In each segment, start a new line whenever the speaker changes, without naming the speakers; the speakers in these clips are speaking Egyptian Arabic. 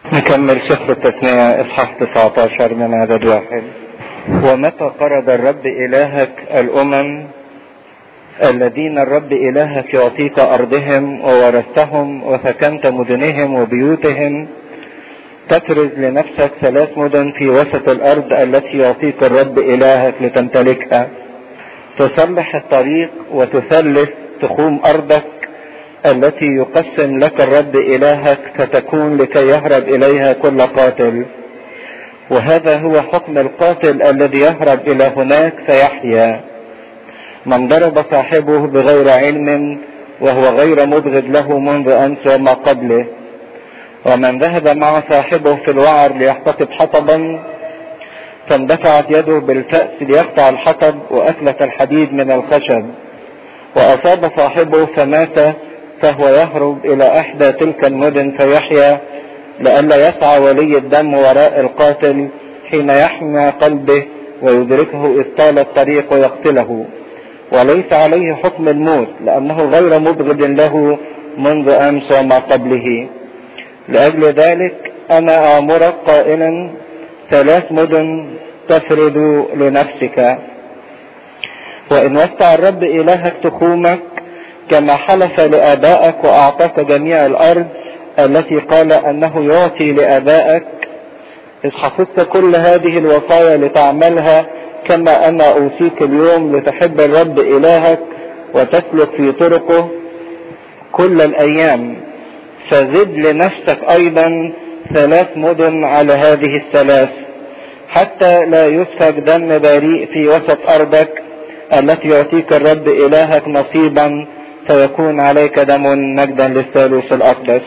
نكمل سفر التثنية اصحاح 19 من عدد واحد ومتى قرض الرب الهك الامم الذين الرب الهك يعطيك ارضهم وورثتهم وسكنت مدنهم وبيوتهم تفرز لنفسك ثلاث مدن في وسط الارض التي يعطيك الرب الهك لتمتلكها تصلح الطريق وتثلث تخوم ارضك التي يقسم لك الرب الهك فتكون لكي يهرب اليها كل قاتل وهذا هو حكم القاتل الذي يهرب الى هناك فيحيا من ضرب صاحبه بغير علم وهو غير مبغض له منذ امس وما قبله ومن ذهب مع صاحبه في الوعر ليحتطب حطبا فاندفعت يده بالفأس ليقطع الحطب وأفلت الحديد من الخشب وأصاب صاحبه فمات فهو يهرب إلى إحدى تلك المدن فيحيا لئلا يسعى ولي الدم وراء القاتل حين يحمى قلبه ويدركه إذ طال الطريق ويقتله وليس عليه حكم الموت لأنه غير مبغض له منذ أمس وما قبله لأجل ذلك أنا آمرك قائلا ثلاث مدن تفرد لنفسك وإن وسع الرب إلهك تخومك كما حلف لآبائك وأعطاك جميع الأرض التي قال أنه يعطي لآبائك إذ حفظت كل هذه الوصايا لتعملها كما أنا أوصيك اليوم لتحب الرب إلهك وتسلك في طرقه كل الأيام فزد لنفسك أيضا ثلاث مدن على هذه الثلاث حتى لا يسفك دم بريء في وسط أرضك التي يعطيك الرب إلهك نصيبا فيكون عليك دم مجدا للثالوث الأقدس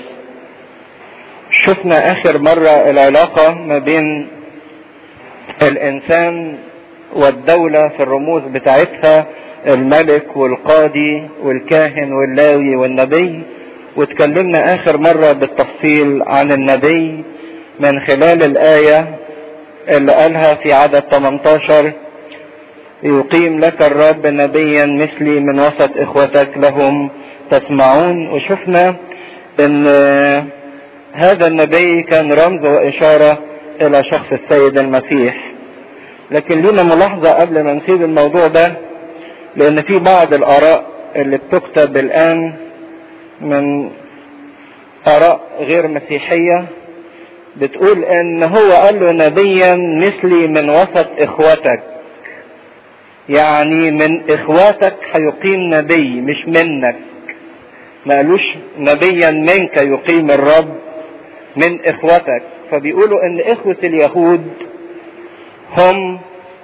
شفنا آخر مرة العلاقة ما بين الإنسان والدولة في الرموز بتاعتها الملك والقاضي والكاهن واللاوي والنبي واتكلمنا آخر مرة بالتفصيل عن النبي من خلال الآية اللي قالها في عدد 18 يقيم لك الرب نبيا مثلي من وسط اخوتك لهم تسمعون وشفنا ان هذا النبي كان رمز واشارة الى شخص السيد المسيح لكن لنا ملاحظة قبل ما نسيب الموضوع ده لان في بعض الاراء اللي بتكتب الان من اراء غير مسيحية بتقول ان هو قال له نبيا مثلي من وسط اخوتك يعني من اخواتك هيقيم نبي مش منك ما قالوش نبيا منك يقيم الرب من اخوتك فبيقولوا ان اخوة اليهود هم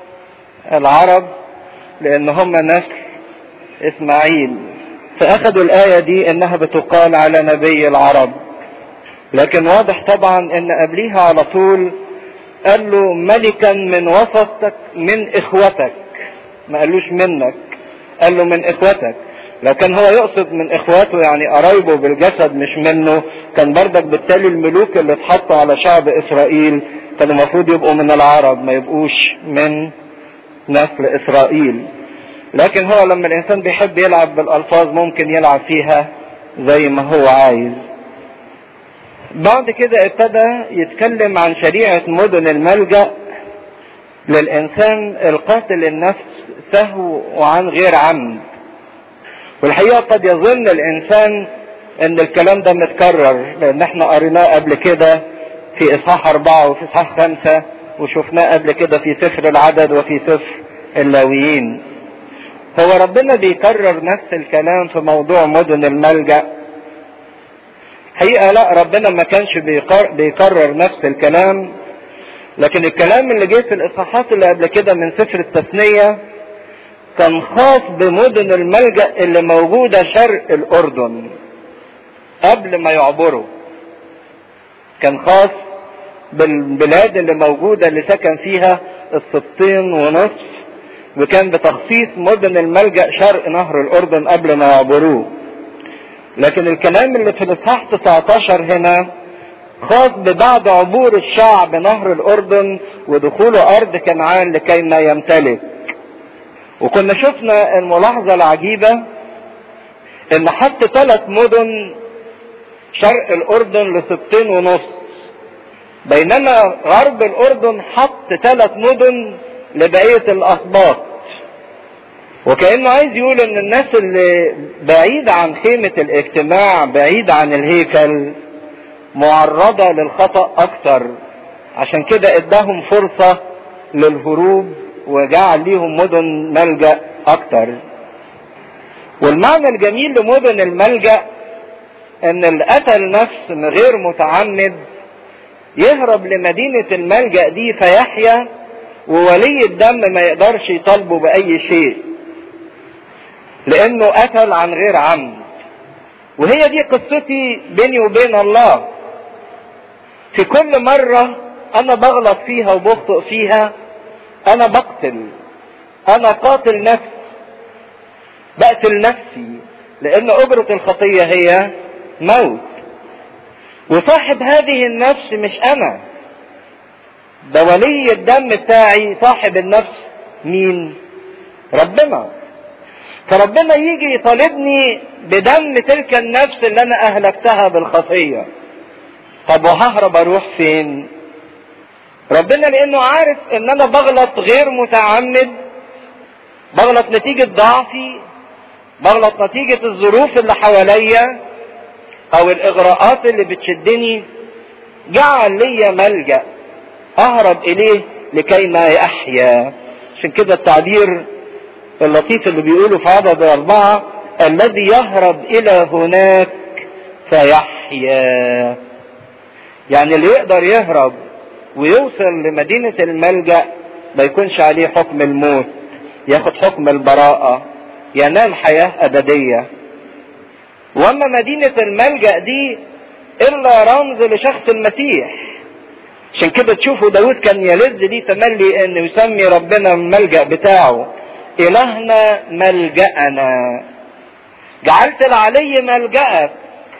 العرب لان هم نسل اسماعيل فاخذوا الاية دي انها بتقال على نبي العرب لكن واضح طبعا ان قبليها على طول قال له ملكا من وسطك من اخوتك ما قالوش منك قال له من اخوتك لو كان هو يقصد من اخواته يعني قرايبه بالجسد مش منه كان بردك بالتالي الملوك اللي اتحطوا على شعب اسرائيل كانوا المفروض يبقوا من العرب ما يبقوش من نسل اسرائيل لكن هو لما الانسان بيحب يلعب بالالفاظ ممكن يلعب فيها زي ما هو عايز بعد كده ابتدى يتكلم عن شريعة مدن الملجأ للإنسان القاتل النفس سهو وعن غير عمد والحقيقة قد يظن الإنسان إن الكلام ده متكرر لأن احنا قريناه قبل كده في إصحاح أربعة وفي إصحاح خمسة وشفناه قبل كده في سفر العدد وفي سفر اللاويين هو ربنا بيكرر نفس الكلام في موضوع مدن الملجأ حقيقة لا ربنا ما كانش بيكرر نفس الكلام لكن الكلام اللي جه في الاصحاحات اللي قبل كده من سفر التثنية كان خاص بمدن الملجأ اللي موجودة شرق الأردن قبل ما يعبروا كان خاص بالبلاد اللي موجودة اللي سكن فيها السبطين ونصف وكان بتخصيص مدن الملجأ شرق نهر الأردن قبل ما يعبروه لكن الكلام اللي في الإصحاح 19 هنا خاص ببعد عبور الشعب نهر الأردن ودخوله أرض كنعان لكي ما يمتلك وكنا شفنا الملاحظة العجيبة ان حط ثلاث مدن شرق الاردن لستين ونص بينما غرب الاردن حط ثلاث مدن لبقية الاسباط وكأنه عايز يقول ان الناس اللي بعيد عن خيمة الاجتماع بعيد عن الهيكل معرضة للخطأ اكتر عشان كده اداهم فرصة للهروب وجعل ليهم مدن ملجأ اكتر والمعنى الجميل لمدن الملجأ ان اللي قتل نفس غير متعمد يهرب لمدينة الملجأ دي فيحيا وولي الدم ما يقدرش يطالبه بأي شيء لأنه قتل عن غير عمد وهي دي قصتي بيني وبين الله في كل مرة أنا بغلط فيها وبخطئ فيها أنا بقتل أنا قاتل نفس بقتل نفسي لأن أجرة الخطية هي موت وصاحب هذه النفس مش أنا ده ولي الدم بتاعي صاحب النفس مين ربنا فربنا يجي يطالبني بدم تلك النفس اللي انا اهلكتها بالخطية طب وههرب اروح فين ربنا لانه عارف ان انا بغلط غير متعمد بغلط نتيجة ضعفي بغلط نتيجة الظروف اللي حواليا او الاغراءات اللي بتشدني جعل لي ملجأ اهرب اليه لكي ما احيا عشان كده التعبير اللطيف اللي بيقوله في عدد اربعة الذي يهرب الى هناك فيحيا يعني اللي يقدر يهرب ويوصل لمدينة الملجأ ما يكونش عليه حكم الموت ياخد حكم البراءة ينال حياة أبدية وأما مدينة الملجأ دي إلا رمز لشخص المسيح عشان كده تشوفوا داود كان يلذ دي تملي انه يسمي ربنا الملجأ بتاعه الهنا ملجأنا جعلت العلي ملجأك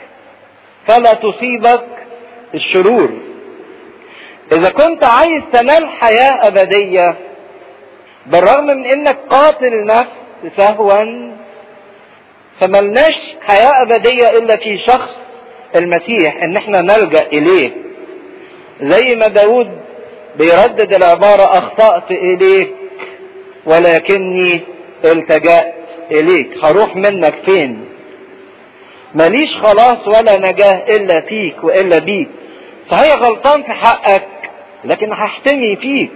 فلا تصيبك الشرور اذا كنت عايز تنال حياة ابدية بالرغم من انك قاتل نفس سهوا فملناش حياة ابدية الا في شخص المسيح ان احنا نلجأ اليه زي ما داود بيردد العبارة اخطأت اليك ولكني التجأت اليك هروح منك فين ماليش خلاص ولا نجاة الا فيك والا بيك صحيح غلطان في حقك لكن هحتمي فيك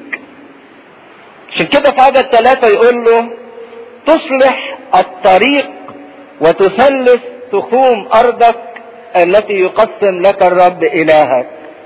عشان كده في عدد ثلاثة يقول له تصلح الطريق وتثلث تخوم ارضك التي يقسم لك الرب الهك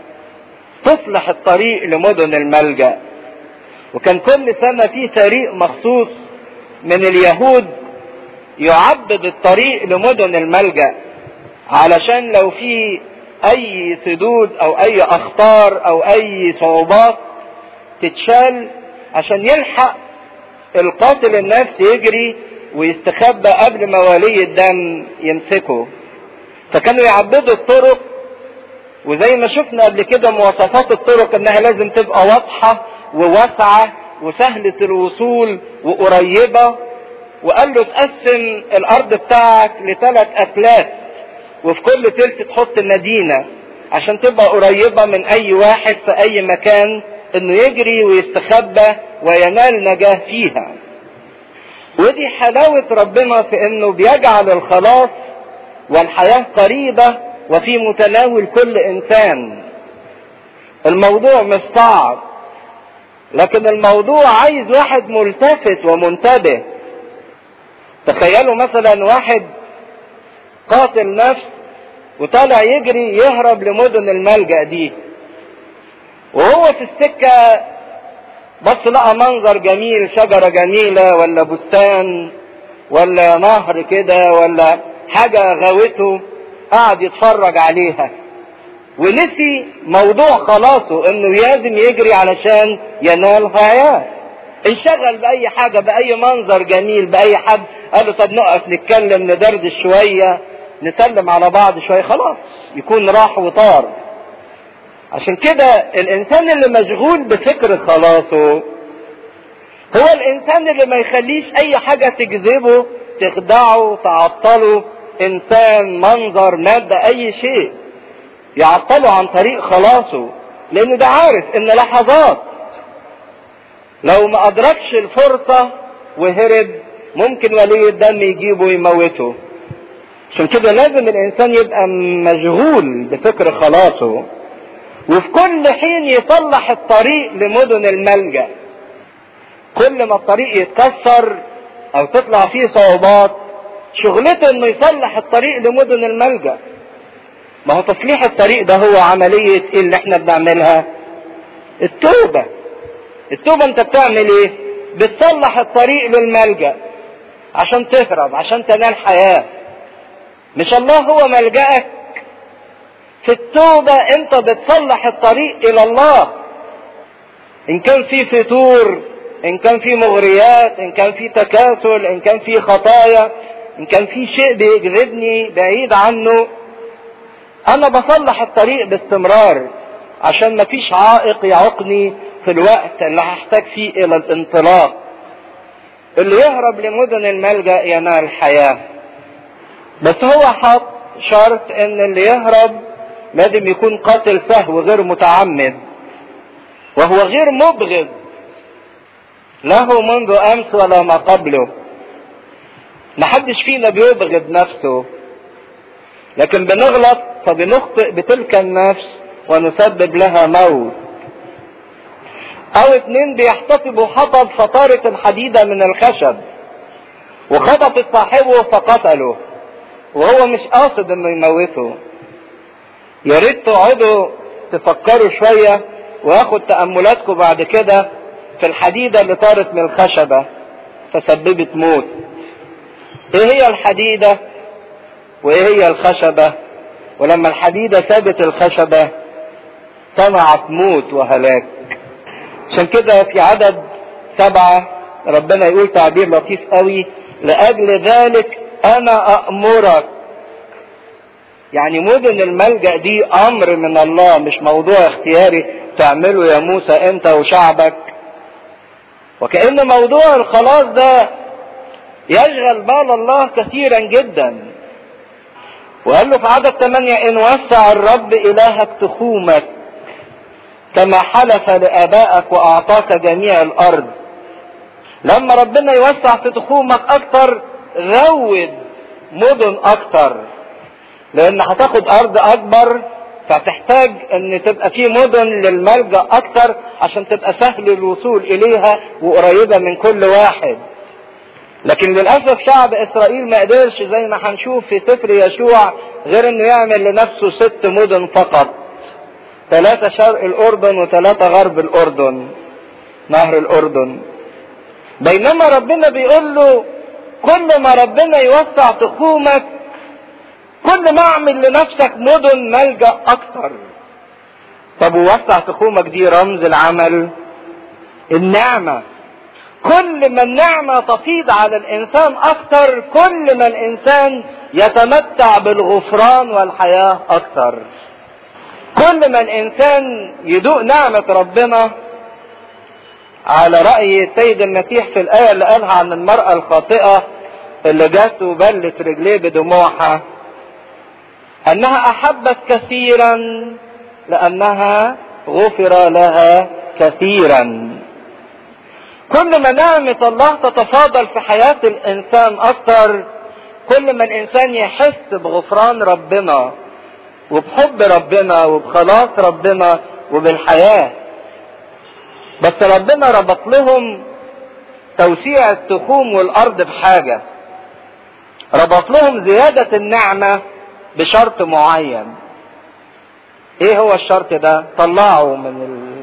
تصلح الطريق لمدن الملجأ وكان كل سنة في طريق مخصوص من اليهود يعبد الطريق لمدن الملجأ علشان لو في اي سدود او اي اخطار او اي صعوبات تتشال عشان يلحق القاتل النفس يجري ويستخبى قبل ما ولي الدم يمسكه فكانوا يعبدوا الطرق وزي ما شفنا قبل كده مواصفات الطرق انها لازم تبقى واضحة وواسعة وسهلة الوصول وقريبة وقال له تقسم الارض بتاعك لثلاث اتلات وفي كل تلت تحط مدينة عشان تبقى قريبة من اي واحد في اي مكان انه يجري ويستخبى وينال نجاة فيها ودي حلاوة ربنا في انه بيجعل الخلاص والحياة قريبة وفي متناول كل انسان الموضوع مش صعب لكن الموضوع عايز واحد ملتفت ومنتبه تخيلوا مثلا واحد قاتل نفس وطالع يجري يهرب لمدن الملجأ دي وهو في السكة بص لقى منظر جميل شجرة جميلة ولا بستان ولا نهر كده ولا حاجة غاوته قعد يتفرج عليها ونسي موضوع خلاصه انه لازم يجري علشان ينال حياة انشغل بأي حاجة بأي منظر جميل بأي حد قال له طب نقف نتكلم ندردش شوية نسلم على بعض شوية خلاص يكون راح وطار عشان كده الانسان اللي مشغول بفكر خلاصه هو الانسان اللي ما يخليش اي حاجة تجذبه تخدعه تعطله انسان منظر مادة اي شيء يعطله عن طريق خلاصه لان ده عارف ان لحظات لو ما ادركش الفرصة وهرب ممكن ولي الدم يجيبه ويموته عشان كده لازم الانسان يبقى مشغول بفكر خلاصه وفي كل حين يصلح الطريق لمدن الملجأ كل ما الطريق يتكسر او تطلع فيه صعوبات شغلته انه يصلح الطريق لمدن الملجأ ما هو تصليح الطريق ده هو عملية ايه اللي احنا بنعملها التوبة التوبة انت بتعمل ايه بتصلح الطريق للملجأ عشان تهرب عشان تنال حياة مش الله هو ملجأك في التوبة انت بتصلح الطريق الى الله ان كان في فتور ان كان في مغريات ان كان في تكاسل ان كان في خطايا ان كان في شيء بيجذبني بعيد عنه انا بصلح الطريق باستمرار عشان مفيش عائق يعوقني في الوقت اللي هحتاج فيه الى الانطلاق اللي يهرب لمدن الملجأ ينال الحياة بس هو حط شرط ان اللي يهرب لازم يكون قاتل سهو غير متعمد وهو غير مبغض له منذ امس ولا ما قبله محدش فينا بيبغض نفسه لكن بنغلط فبنخطئ بتلك النفس ونسبب لها موت او اتنين بيحتسبوا حطب فطارت الحديدة من الخشب وخطفت صاحبه فقتله وهو مش قاصد انه يموته يا ريت تقعدوا تفكروا شوية واخد تأملاتكم بعد كده في الحديدة اللي طارت من الخشبة فسببت موت ايه هي الحديدة وايه هي الخشبة ولما الحديدة سابت الخشبة صنعت موت وهلاك عشان كده في عدد سبعة ربنا يقول تعبير لطيف قوي لأجل ذلك أنا أأمرك يعني مدن الملجأ دي أمر من الله مش موضوع اختياري تعمله يا موسى أنت وشعبك وكأن موضوع الخلاص ده يشغل بال الله كثيرا جدا وقال له في عدد 8 إن وسع الرب إلهك تخومك كما حلف لآبائك وأعطاك جميع الأرض لما ربنا يوسع في تخومك أكتر زود مدن أكتر لأن هتاخد أرض أكبر فتحتاج ان تبقى في مدن للملجأ اكتر عشان تبقى سهل الوصول اليها وقريبة من كل واحد لكن للأسف شعب إسرائيل ما قدرش زي ما هنشوف في سفر يشوع غير إنه يعمل لنفسه ست مدن فقط. ثلاثة شرق الأردن وثلاثة غرب الأردن. نهر الأردن. بينما ربنا بيقول له كل ما ربنا يوسع تخومك كل ما اعمل لنفسك مدن ملجأ أكتر. طب ووسع تخومك دي رمز العمل النعمة كل ما النعمة تفيض على الإنسان أكثر كل ما الإنسان يتمتع بالغفران والحياة أكثر كل ما الإنسان يدوق نعمة ربنا على رأي السيد المسيح في الآية اللي قالها عن المرأة الخاطئة اللي جات وبلت رجليه بدموعها أنها أحبت كثيرا لأنها غفر لها كثيرا كل ما نعمة الله تتفاضل في حياة الإنسان أكثر كل ما الإنسان يحس بغفران ربنا وبحب ربنا وبخلاص ربنا وبالحياة بس ربنا ربط لهم توسيع التخوم والأرض بحاجة ربط لهم زيادة النعمة بشرط معين ايه هو الشرط ده طلعوا من ال...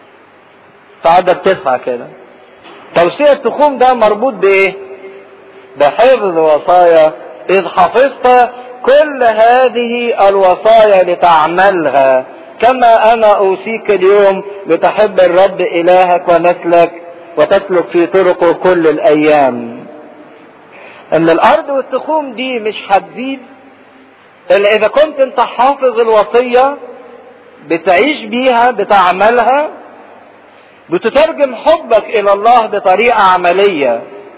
في عدد تسعة كده توسيع التخوم ده مربوط بايه بحفظ وصايا اذ حفظت كل هذه الوصايا لتعملها كما انا اوصيك اليوم لتحب الرب الهك ونسلك وتسلك في طرقه كل الايام ان الارض والتخوم دي مش هتزيد الا اذا كنت انت حافظ الوصية بتعيش بيها بتعملها بتترجم حبك الى الله بطريقة عملية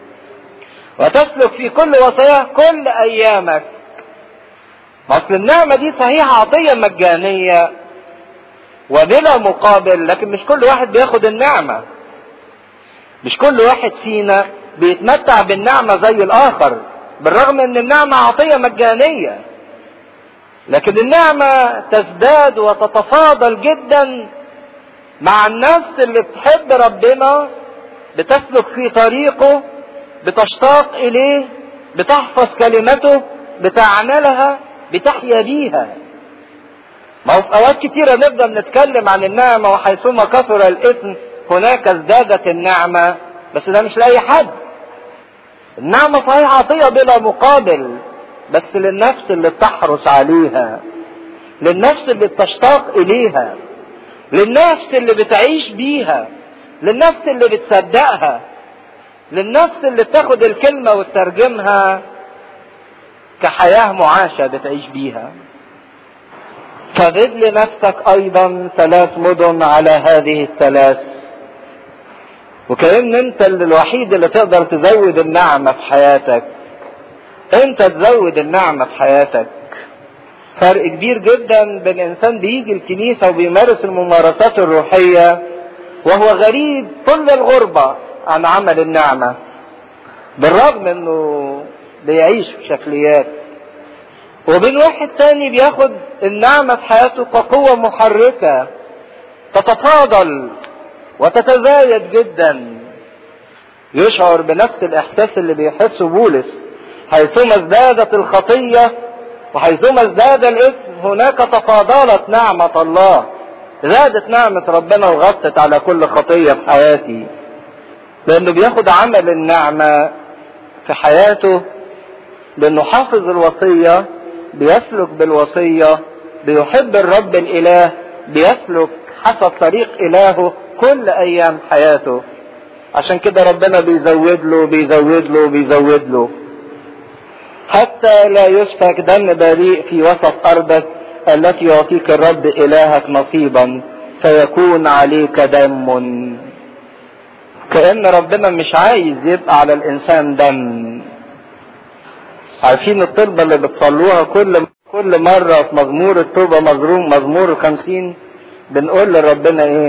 وتسلك في كل وصاياه كل ايامك اصل النعمة دي صحيح عطية مجانية وبلا مقابل لكن مش كل واحد بياخد النعمة مش كل واحد فينا بيتمتع بالنعمة زي الآخر بالرغم ان النعمة عطية مجانية لكن النعمة تزداد وتتفاضل جدا مع النفس اللي بتحب ربنا بتسلك في طريقه بتشتاق اليه بتحفظ كلمته بتعملها بتحيا بيها ما هو في اوقات كتيرة نفضل نتكلم عن النعمة وحيثما كثر الاثم هناك ازدادت النعمة بس ده مش لاي حد النعمة صحيح عطية بلا مقابل بس للنفس اللي بتحرص عليها للنفس اللي بتشتاق اليها للنفس اللي بتعيش بيها للنفس اللي بتصدقها للنفس اللي بتاخد الكلمة وتترجمها كحياة معاشة بتعيش بيها فضد لنفسك ايضا ثلاث مدن على هذه الثلاث وكأن انت اللي الوحيد اللي تقدر تزود النعمة في حياتك انت تزود النعمة في حياتك فرق كبير جدا بين انسان بيجي الكنيسة وبيمارس الممارسات الروحية وهو غريب كل الغربة عن عمل النعمة بالرغم انه بيعيش في شكليات وبين واحد تاني بياخد النعمة في حياته كقوة محركة تتفاضل وتتزايد جدا يشعر بنفس الاحساس اللي بيحسه بولس حيثما ازدادت الخطية وحيثما ازداد الاثم هناك تفاضلت نعمة الله زادت نعمة ربنا وغطت على كل خطية في حياتي لانه بياخد عمل النعمة في حياته لانه حافظ الوصية بيسلك بالوصية بيحب الرب الاله بيسلك حسب طريق الهه كل ايام حياته عشان كده ربنا بيزود له بيزود له بيزود له حتى لا يسفك دم بريء في وسط ارضك التي يعطيك الرب الهك نصيبا فيكون عليك دم كأن ربنا مش عايز يبقى على الانسان دم عارفين الطلبة اللي بتصلوها كل كل مرة في مزمور التوبة مزروم مزمور الخمسين بنقول لربنا ايه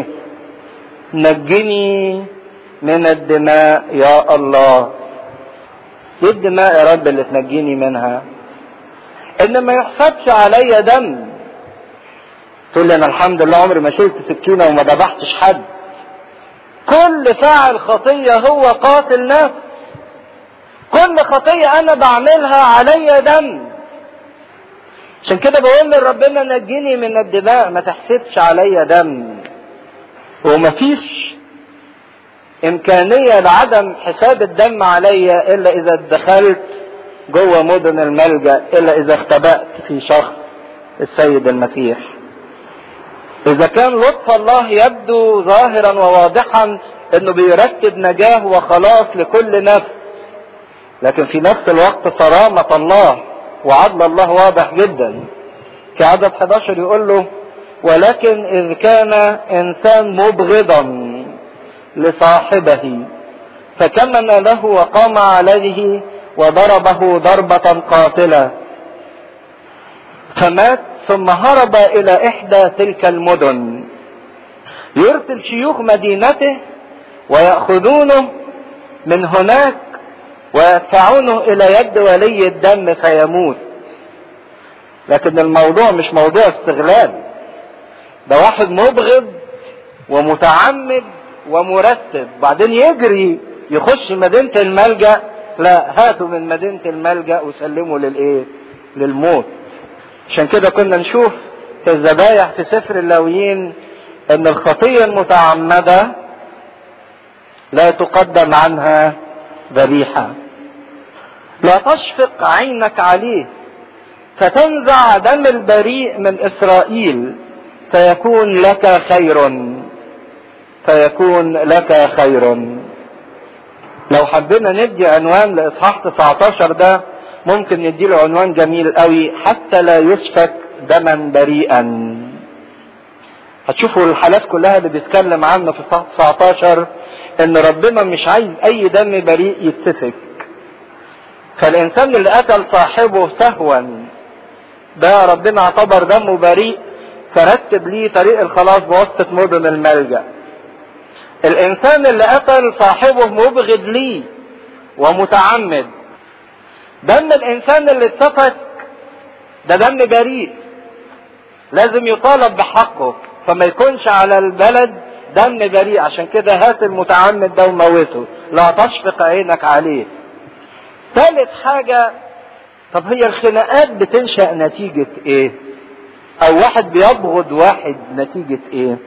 نجني من الدماء يا الله ايه الدماء يا رب اللي تنجيني منها ان ما يحسبش عليا دم تقول لي انا الحمد لله عمري ما شلت سكينه وما ذبحتش حد كل فاعل خطيه هو قاتل نفس كل خطيه انا بعملها عليا دم عشان كده بقول لربنا نجيني من الدماء ما تحسبش عليا دم ومفيش امكانيه لعدم حساب الدم عليا الا اذا دخلت جوه مدن الملجا الا اذا اختبأت في شخص السيد المسيح اذا كان لطف الله يبدو ظاهرا وواضحا انه بيرتب نجاه وخلاص لكل نفس لكن في نفس الوقت صرامة الله وعدل الله واضح جدا في عدد 11 يقول له ولكن اذ كان انسان مبغضا لصاحبه فكمن له وقام عليه وضربه ضربة قاتلة فمات ثم هرب الى احدى تلك المدن يرسل شيوخ مدينته ويأخذونه من هناك ويدفعونه الى يد ولي الدم فيموت لكن الموضوع مش موضوع استغلال ده واحد مبغض ومتعمد ومرتب بعدين يجري يخش مدينة الملجأ لا هاتوا من مدينة الملجأ وسلموا للايه للموت عشان كده كنا نشوف في الذبايح في سفر اللاويين ان الخطية المتعمدة لا تقدم عنها ذبيحة لا تشفق عينك عليه فتنزع دم البريء من اسرائيل فيكون لك خير فيكون لك خير لو حبينا ندي عنوان لاصحاح 19 ده ممكن نديله عنوان جميل قوي حتى لا يسفك دما بريئا هتشوفوا الحالات كلها اللي بيتكلم عنه في اصحاح 19 ان ربنا مش عايز اي دم بريء يتسفك فالانسان اللي قتل صاحبه سهوا ده ربنا اعتبر دمه بريء ترتب ليه طريق الخلاص بواسطة مدن الملجأ الانسان اللي قتل صاحبه مبغض ليه ومتعمد دم الانسان اللي اتسفك ده دم بريء لازم يطالب بحقه فما يكونش على البلد دم بريء عشان كده هات المتعمد ده وموته لا تشفق عينك عليه ثالث حاجة طب هي الخناقات بتنشأ نتيجة ايه او واحد بيبغض واحد نتيجة ايه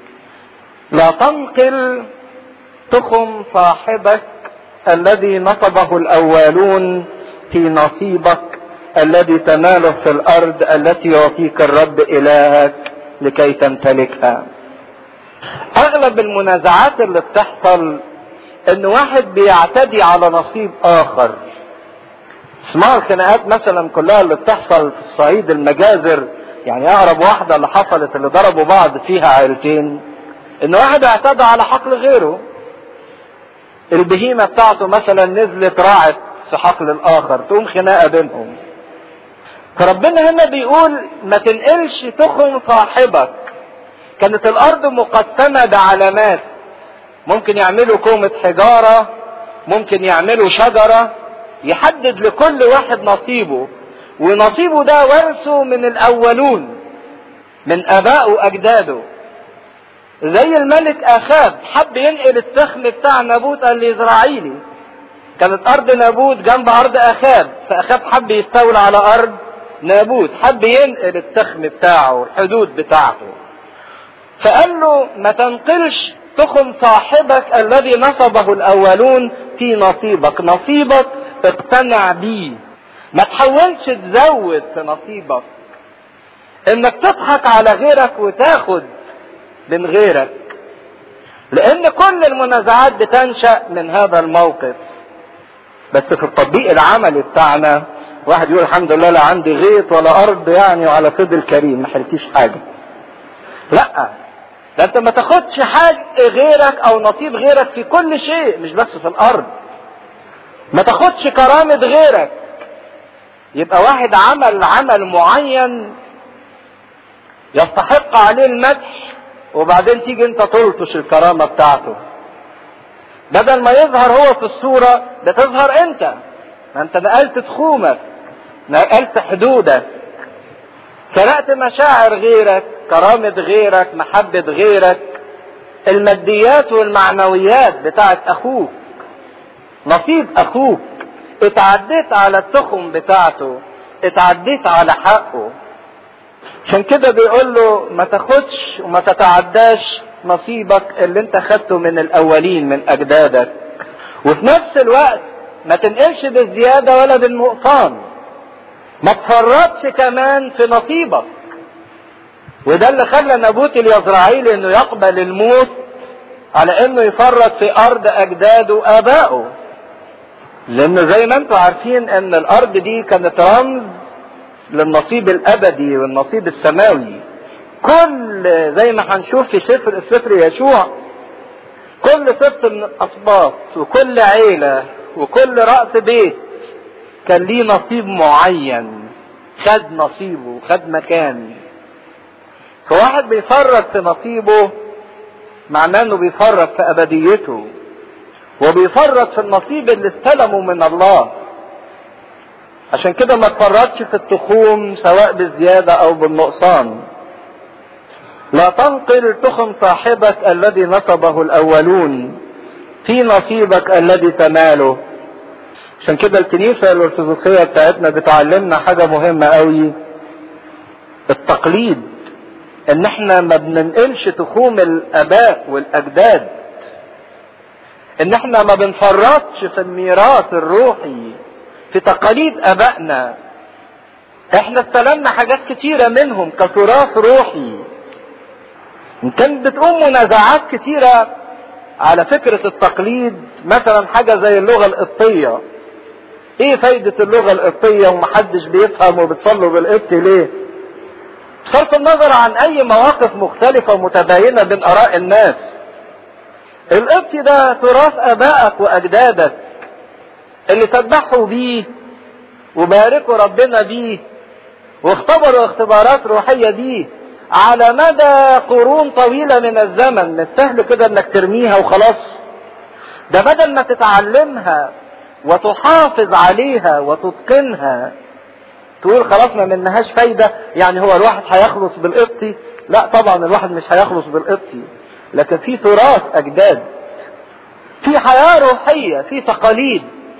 لا تنقل تخم صاحبك الذي نصبه الاولون في نصيبك الذي تناله في الارض التي يعطيك الرب الهك لكي تمتلكها اغلب المنازعات اللي بتحصل ان واحد بيعتدي على نصيب اخر اسمعوا الخناقات مثلا كلها اللي بتحصل في الصعيد المجازر يعني اقرب واحدة اللي حصلت اللي ضربوا بعض فيها عيلتين ان واحد اعتدى على حقل غيره البهيمة بتاعته مثلا نزلت راعت في حقل الاخر تقوم خناقة بينهم فربنا هنا بيقول ما تنقلش تخم صاحبك كانت الارض مقسمة بعلامات ممكن يعملوا كومة حجارة ممكن يعملوا شجرة يحدد لكل واحد نصيبه ونصيبه ده ورثه من الاولون من ابائه واجداده زي الملك اخاب حب ينقل التخم بتاع نابوت الازرائيلي كانت ارض نابوت جنب ارض اخاب فاخاب حب يستولى على ارض نابوت حب ينقل التخم بتاعه الحدود بتاعته فقال له ما تنقلش تخم صاحبك الذي نصبه الاولون في نصيبك نصيبك اقتنع بيه ما تحاولش تزود في نصيبك انك تضحك على غيرك وتاخد من غيرك لان كل المنازعات بتنشا من هذا الموقف بس في التطبيق العملي بتاعنا واحد يقول الحمد لله لا عندي غيط ولا ارض يعني وعلى فضل كريم ما حرتيش حاجه لا ده انت ما تاخدش حاجه غيرك او نصيب غيرك في كل شيء مش بس في الارض ما تاخدش كرامه غيرك يبقى واحد عمل عمل معين يستحق عليه المدح وبعدين تيجي انت تلطش الكرامه بتاعته بدل ما يظهر هو في الصوره ده تظهر انت ما انت نقلت تخومك نقلت حدودك سرقت مشاعر غيرك كرامة غيرك محبة غيرك الماديات والمعنويات بتاعت اخوك نصيب اخوك اتعديت على التخم بتاعته اتعديت على حقه عشان كده بيقول له ما تاخدش وما تتعداش نصيبك اللي انت خدته من الاولين من اجدادك وفي نفس الوقت ما تنقلش بالزياده ولا بالنقصان ما تفرطش كمان في نصيبك وده اللي خلى نابوت اليزرعيلي انه يقبل الموت على انه يفرط في ارض اجداده ابائه لان زي ما انتم عارفين ان الارض دي كانت رمز للنصيب الابدي والنصيب السماوي كل زي ما هنشوف في سفر سفر يشوع كل سبط من الاسباط وكل عيله وكل راس بيت كان ليه نصيب معين خد نصيبه خد مكان فواحد بيفرط في نصيبه معناه انه بيفرط في ابديته وبيفرط في النصيب اللي استلمه من الله عشان كده ما تفرطش في التخوم سواء بالزيادة او بالنقصان لا تنقل تخم صاحبك الذي نصبه الاولون في نصيبك الذي تناله عشان كده الكنيسة الارثوذكسية بتاعتنا بتعلمنا حاجة مهمة قوي التقليد ان احنا ما بننقلش تخوم الاباء والاجداد ان احنا ما بنفرطش في الميراث الروحي في تقاليد ابائنا احنا استلمنا حاجات كتيرة منهم كتراث روحي كانت بتقوم منازعات كتيرة على فكرة التقليد مثلا حاجة زي اللغة القبطية ايه فايدة اللغة القبطية ومحدش بيفهم وبتصلوا بالقبط ليه بصرف النظر عن اي مواقف مختلفة ومتباينة بين اراء الناس القبط ده تراث ابائك واجدادك اللي سبحوا بيه وباركوا ربنا بيه واختبروا اختبارات روحية بيه على مدى قرون طويلة من الزمن مش سهل كده انك ترميها وخلاص ده بدل ما تتعلمها وتحافظ عليها وتتقنها تقول خلاص ما منهاش فايدة يعني هو الواحد هيخلص بالقبطي لا طبعا الواحد مش هيخلص بالقبطي لكن في تراث اجداد في حياة روحية في تقاليد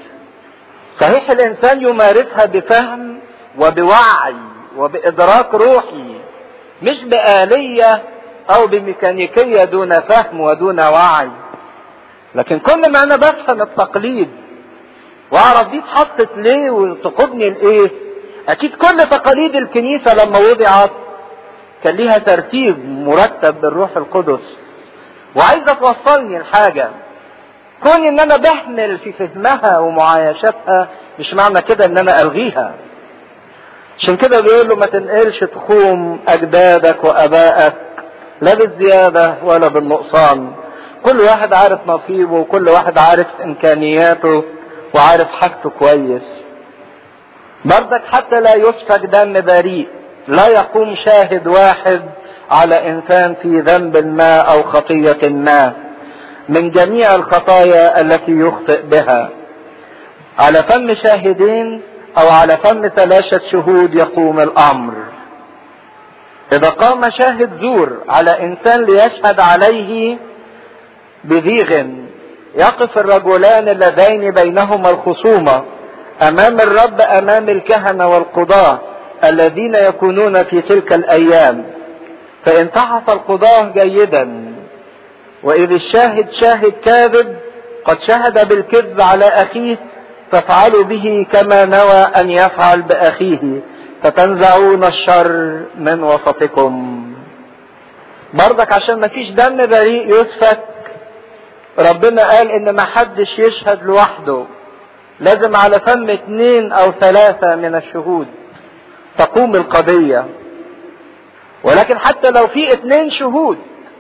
صحيح الانسان يمارسها بفهم وبوعي وبادراك روحي مش بآلية او بميكانيكية دون فهم ودون وعي لكن كل ما انا بفهم التقليد واعرف دي اتحطت ليه وتقودني لايه اكيد كل تقاليد الكنيسة لما وضعت كان ليها ترتيب مرتب بالروح القدس وعايزة توصلني لحاجة كون ان انا بهمل في فهمها ومعايشتها مش معنى كده ان انا الغيها عشان كده بيقول له ما تنقلش تخوم اجدادك وابائك لا بالزيادة ولا بالنقصان كل واحد عارف نصيبه وكل واحد عارف امكانياته وعارف حاجته كويس برضك حتى لا يسفك دم بريء لا يقوم شاهد واحد على انسان في ذنب ما او خطية ما من جميع الخطايا التي يخطئ بها على فم شاهدين او على فم ثلاثة شهود يقوم الامر اذا قام شاهد زور على انسان ليشهد عليه بذيغ يقف الرجلان اللذين بينهما الخصومة امام الرب امام الكهنة والقضاة الذين يكونون في تلك الايام فان فحص القضاة جيدا واذ الشاهد شاهد كاذب قد شهد بالكذب على اخيه فافعلوا به كما نوى ان يفعل باخيه فتنزعون الشر من وسطكم برضك عشان ما فيش دم بريء يسفك ربنا قال ان ما حدش يشهد لوحده لازم على فم اتنين او ثلاثة من الشهود تقوم القضية ولكن حتى لو في اتنين شهود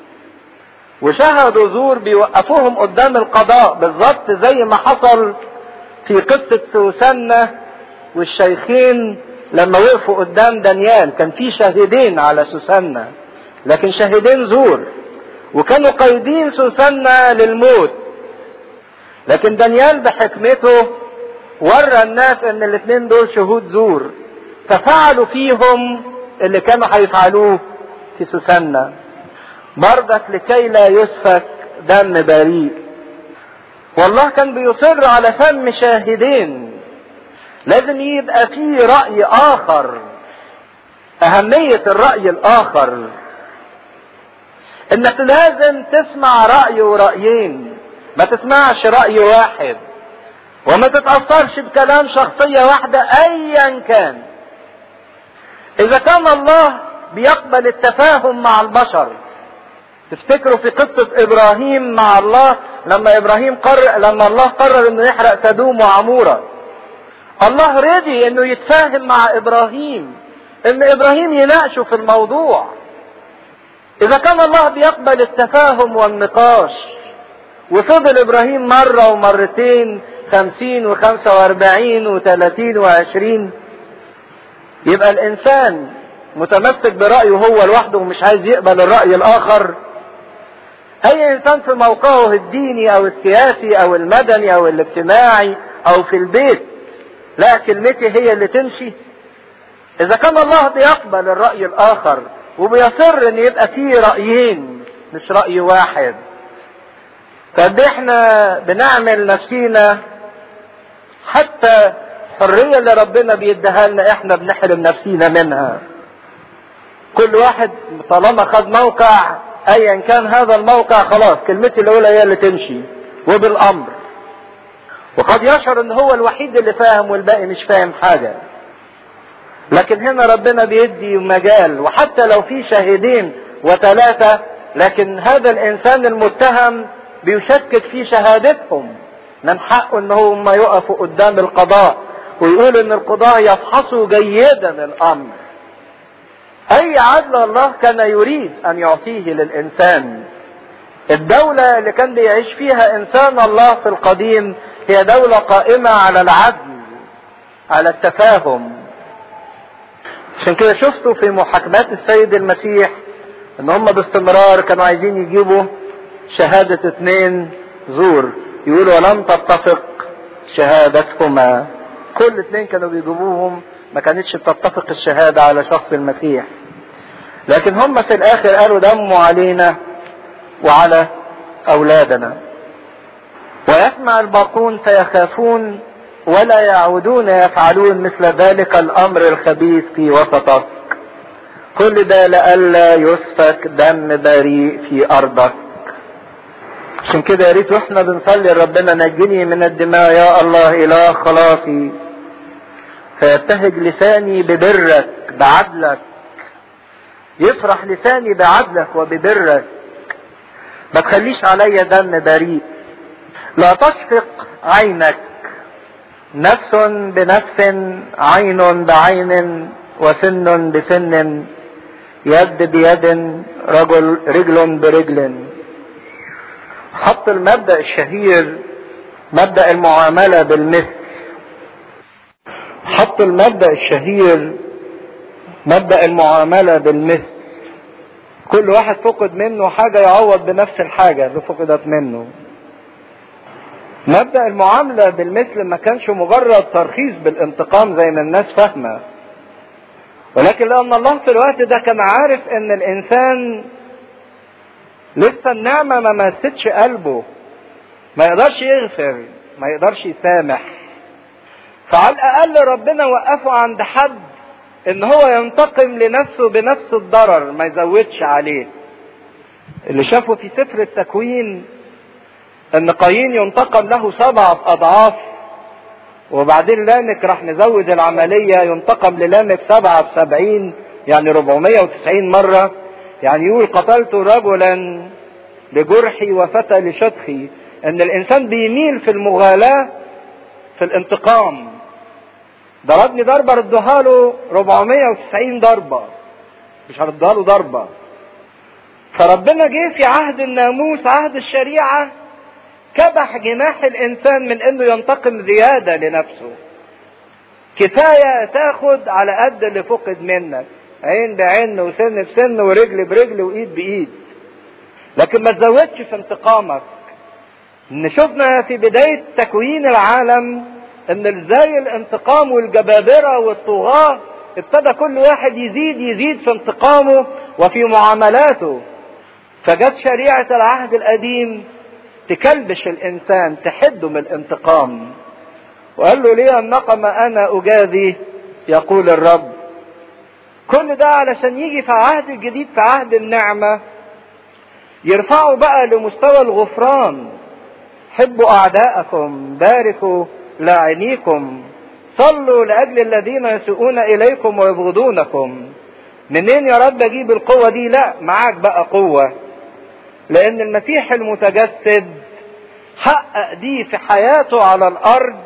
وشهدوا زور بيوقفوهم قدام القضاء بالظبط زي ما حصل في قصة سوسنة والشيخين لما وقفوا قدام دانيال كان في شاهدين على سوسنة لكن شاهدين زور وكانوا قايدين سوسنة للموت لكن دانيال بحكمته ورى الناس ان الاثنين دول شهود زور ففعلوا فيهم اللي كانوا هيفعلوه في سوسنة برضك لكي لا يسفك دم بريء والله كان بيصر على فم شاهدين لازم يبقى فيه رأي آخر أهمية الرأي الآخر إنك لازم تسمع رأي ورأيين ما تسمعش رأي واحد وما تتأثرش بكلام شخصية واحدة أيا كان إذا كان الله بيقبل التفاهم مع البشر تفتكروا في قصة إبراهيم مع الله لما إبراهيم قرر لما الله قرر إنه يحرق سدوم وعمورة الله رضي إنه يتفاهم مع إبراهيم إن إبراهيم يناقشه في الموضوع إذا كان الله بيقبل التفاهم والنقاش وفضل إبراهيم مرة ومرتين خمسين وخمسة واربعين وثلاثين وعشرين يبقى الإنسان متمسك برأيه هو لوحده ومش عايز يقبل الرأي الآخر أي إنسان في موقعه الديني أو السياسي أو المدني أو الاجتماعي أو في البيت لا كلمتي هي اللي تمشي إذا كان الله بيقبل الرأي الآخر وبيصر إن يبقى فيه رأيين مش رأي واحد طب احنا بنعمل نفسينا حتى الحرية اللي ربنا بيديها لنا احنا بنحرم نفسينا منها كل واحد طالما خد موقع ايا كان هذا الموقع خلاص كلمتي الاولى هي اللي تمشي وبالامر وقد يشعر ان هو الوحيد اللي فاهم والباقي مش فاهم حاجة لكن هنا ربنا بيدي مجال وحتى لو في شاهدين وثلاثة لكن هذا الانسان المتهم بيشكك في شهادتهم من حقه ان هم يقفوا قدام القضاء ويقول ان القضاء يفحصوا جيدا الامر اي عدل الله كان يريد ان يعطيه للانسان الدولة اللي كان بيعيش فيها انسان الله في القديم هي دولة قائمة على العدل على التفاهم عشان كده شفتوا في محاكمات السيد المسيح ان هم باستمرار كانوا عايزين يجيبوا شهادة اتنين زور يقولوا ولم تتفق شهادتهما كل اتنين كانوا بيجيبوهم ما كانتش بتتفق الشهادة على شخص المسيح لكن هم في الاخر قالوا دموا علينا وعلى اولادنا ويسمع الباقون فيخافون ولا يعودون يفعلون مثل ذلك الامر الخبيث في وسطك كل ده لئلا يسفك دم بريء في ارضك عشان كده يا ريت واحنا بنصلي ربنا نجني من الدماء يا الله اله خلاصي فيبتهج لساني ببرك بعدلك يفرح لساني بعدلك وببرك ما تخليش عليا دم بريء لا تشفق عينك نفس بنفس عين بعين وسن بسن يد بيد رجل رجل برجل حط المبدأ الشهير مبدأ المعاملة بالمثل حط المبدأ الشهير مبدأ المعاملة بالمثل كل واحد فقد منه حاجة يعوض بنفس الحاجة اللي فقدت منه مبدأ المعاملة بالمثل ما كانش مجرد ترخيص بالانتقام زي ما الناس فاهمة ولكن لأن الله في الوقت ده كان عارف إن الإنسان لسه النعمة ما مستش قلبه ما يقدرش يغفر ما يقدرش يسامح فعلى الأقل ربنا وقفه عند حد إن هو ينتقم لنفسه بنفس الضرر ما يزودش عليه اللي شافه في سفر التكوين ان قايين ينتقم له سبعة اضعاف وبعدين لامك راح نزود العملية ينتقم للامك سبعة بسبعين يعني 490 مرة يعني يقول قتلت رجلا لجرحي وفتى لشدخي ان الانسان بيميل في المغالاة في الانتقام ضربني ضربة ردها له 490 ضربة مش هردها له ضربة فربنا جه في عهد الناموس عهد الشريعة كبح جناح الانسان من انه ينتقم زياده لنفسه كفايه تاخد على قد اللي فقد منك عين بعين وسن بسن ورجل برجل وايد بايد لكن ما تزودش في انتقامك ان شفنا في بدايه تكوين العالم ان ازاي الانتقام والجبابره والطغاه ابتدى كل واحد يزيد يزيد في انتقامه وفي معاملاته فجت شريعه العهد القديم تكلبش الانسان تحده من الانتقام وقال له ليه النقم انا اجازي يقول الرب كل ده علشان يجي في عهد الجديد في عهد النعمة يرفعوا بقى لمستوى الغفران حبوا اعداءكم باركوا لاعنيكم صلوا لاجل الذين يسيئون اليكم ويبغضونكم منين يا رب اجيب القوة دي لا معاك بقى قوة لان المسيح المتجسد حقق دي في حياته على الارض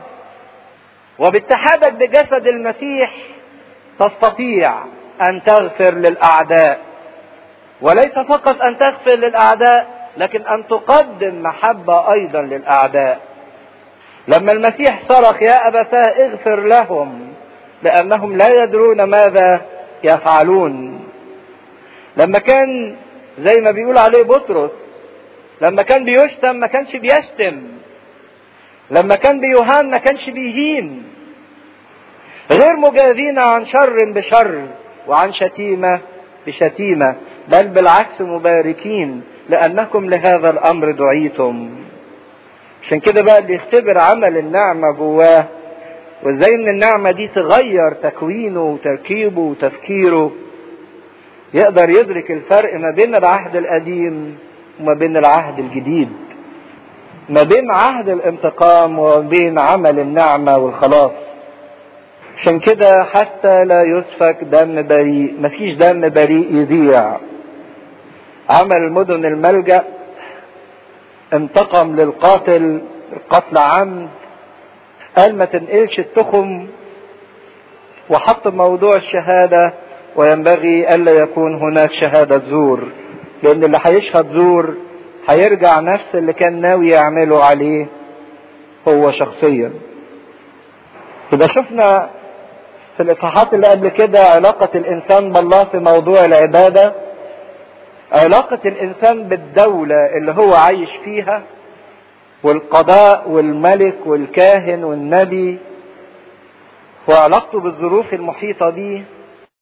وباتحادك بجسد المسيح تستطيع ان تغفر للاعداء وليس فقط ان تغفر للاعداء لكن ان تقدم محبه ايضا للاعداء لما المسيح صرخ يا ابتاه اغفر لهم لانهم لا يدرون ماذا يفعلون لما كان زي ما بيقول عليه بطرس لما كان بيشتم ما كانش بيشتم لما كان بيهان ما كانش بيهين غير مجازين عن شر بشر وعن شتيمة بشتيمة بل بالعكس مباركين لأنكم لهذا الأمر دعيتم عشان كده بقى اللي يختبر عمل النعمة جواه وازاي ان النعمة دي تغير تكوينه وتركيبه وتفكيره يقدر يدرك الفرق ما بين العهد القديم وما بين العهد الجديد ما بين عهد الانتقام وما بين عمل النعمة والخلاص عشان كده حتى لا يسفك دم بريء مفيش دم بريء يضيع عمل مدن الملجأ انتقم للقاتل قتل عمد قال ما تنقلش التخم وحط موضوع الشهادة وينبغي ألا يكون هناك شهادة زور لأن اللي هيشهد زور هيرجع نفس اللي كان ناوي يعمله عليه هو شخصيا يبقى شفنا في الاصحاحات اللي قبل كده علاقة الانسان بالله في موضوع العبادة علاقة الانسان بالدولة اللي هو عايش فيها والقضاء والملك والكاهن والنبي وعلاقته بالظروف المحيطة بيه